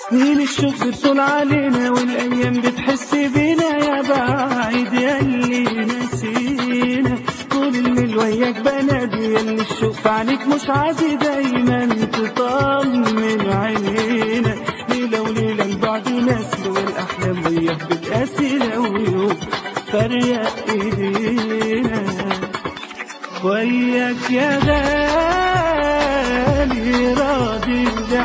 سنين الشوق بتطول علينا والايام بتحس بينا يا بعيد ياللي نسينا طول الليل وياك بنادي ياللي الشوق في عينيك مش عادي دايما تطمن عينينا ليلة وليلة البعد ناسي والاحلام وياك بتقاسي لو يوم فرق ايدينا وياك يا غالي راضي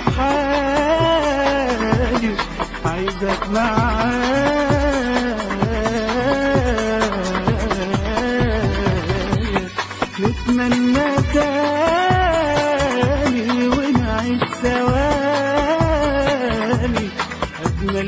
بحالي عايزك معايا نتمنى تاني ونعيش ثواني أجمل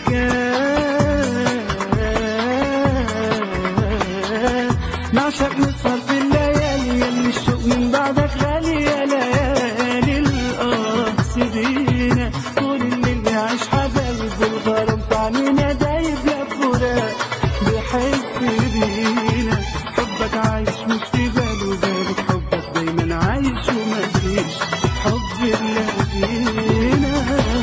حكاية نعشق نسهر في الليالي يلي الشوق من بعدك غالي يا ليالي القاه سيبينا طول الليل نعيش حبايب والغرام في عنينا دايب يا فراق بحب بينا حبك عايش مش في باله بالك حبك دايما عايش ومفيش حب الا فينا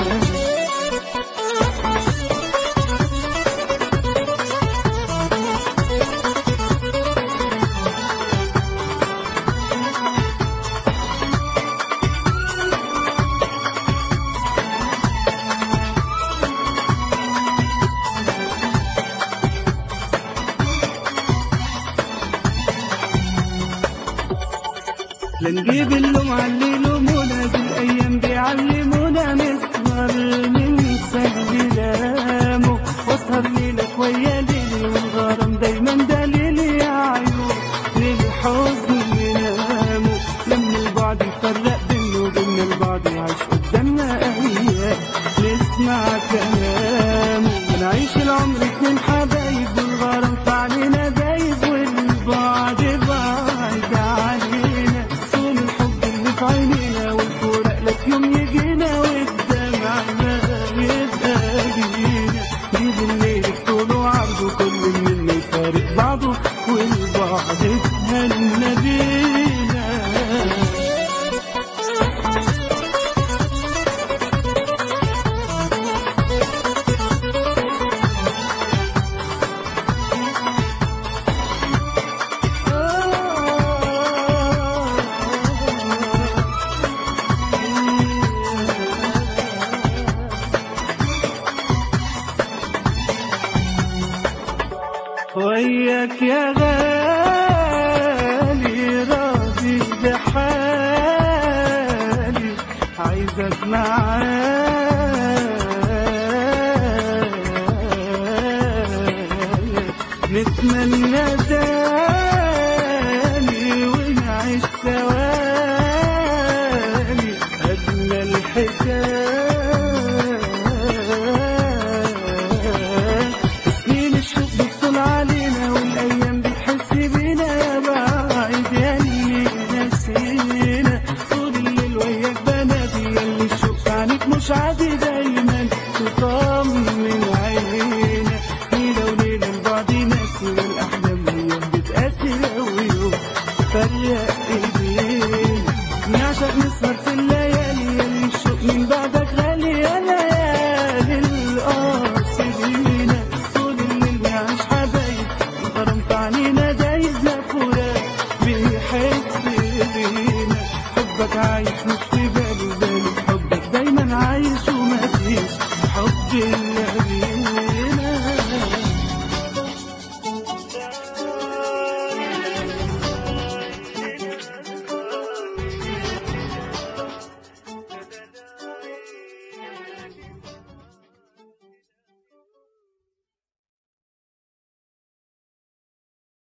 لا نجيب اللوم على اللي يلومونا بالايام بيعلمونا نسهر ننسى كلامه واسهر ليلك ويا ليلي والغرام دايما دليلي يا عيون للحزن ننامه لما البعد يفرق بينا وبينا البعض يعيش قدامنا ايام نسمع كلامه ونعيش العمر اتنين حبايب والغرام في علينا دايب والبعد بعيد علينا صون الحب اللي في عينينا والفراق لك يوم يجينا والدمع ما يبقى بينا جيب الليل طوله وعرضه كل منا يفارق بعضه والبعد اتهنى بينا وياك يا غالي راضي بحالي عايزك معايا نتمنى تاني ونعيش ثواني أجمل حكاية سنين الشوق بتطول علينا والايام بتحس بينا يا بعيد ياللي نسينا طول الليل وياك بنادي ياللي الشوق في عينيك مش عادي دايما تطمن عينينا ليلة وليلة البعد ناسي والاحلام وياك بتقاسي لو يوم فرق ايدينا نعشق نسهر في الليالي ياللي الشوق من بعدك غالي